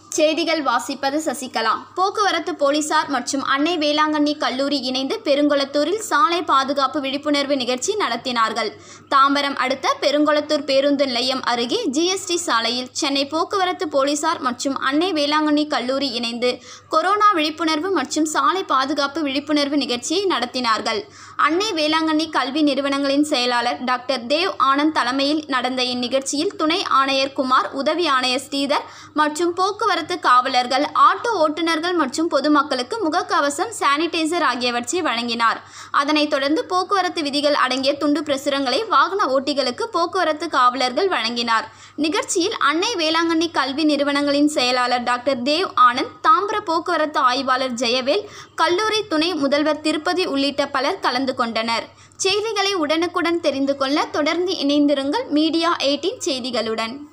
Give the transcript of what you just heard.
செய்திகள் வாசிப்பது சசிகலா போக்குவரத்து போலீசார் மற்றும் அன்னை வேளாங்கண்ணி கல்லூரி இணைந்து பெருங்கொளத்தூரில் சாலை பாதுகாப்பு விழிப்புணர்வு நிகழ்ச்சி நடத்தினார்கள் தாம்பரம் அடுத்த பெருங்கொளத்தூர் பேருந்து நிலையம் அருகே ஜிஎஸ்டி சாலையில் சென்னை போக்குவரத்து போலீசார் மற்றும் அன்னை வேளாங்கண்ணி கல்லூரி இணைந்து கொரோனா விழிப்புணர்வு மற்றும் சாலை பாதுகாப்பு விழிப்புணர்வு நிகழ்ச்சியை நடத்தினார்கள் அன்னை வேளாங்கண்ணி கல்வி நிறுவனங்களின் செயலாளர் டாக்டர் தேவ் ஆனந்த் தலைமையில் நடந்த இந்நிகழ்ச்சியில் துணை ஆணையர் குமார் உதவி ஆணையர் ஸ்ரீதர் மற்றும் போக்குவரத்து காவலர்கள் ஆட்டோ ஓட்டுநர்கள் மற்றும் பொதுமக்களுக்கு முகக்கவசம் சானிடைசர் ஆகியவற்றை வழங்கினார் அதனைத் தொடர்ந்து போக்குவரத்து விதிகள் அடங்கிய துண்டு பிரசுரங்களை வாகன ஓட்டிகளுக்கு போக்குவரத்து காவலர்கள் வழங்கினார் நிகழ்ச்சியில் அன்னை வேளாங்கண்ணி கல்வி நிறுவனங்களின் செயலாளர் டாக்டர் தேவ் ஆனந்த் தாம்பர போக்குவரத்து ஆய்வாளர் ஜெயவேல் கல்லூரி துணை முதல்வர் திருப்பதி உள்ளிட்ட பலர் கலந்து கொண்டனர் செய்திகளை உடனுக்குடன் தெரிந்து கொள்ள தொடர்ந்து இணைந்திருங்கள் மீடியா எயிட்டின் செய்திகளுடன்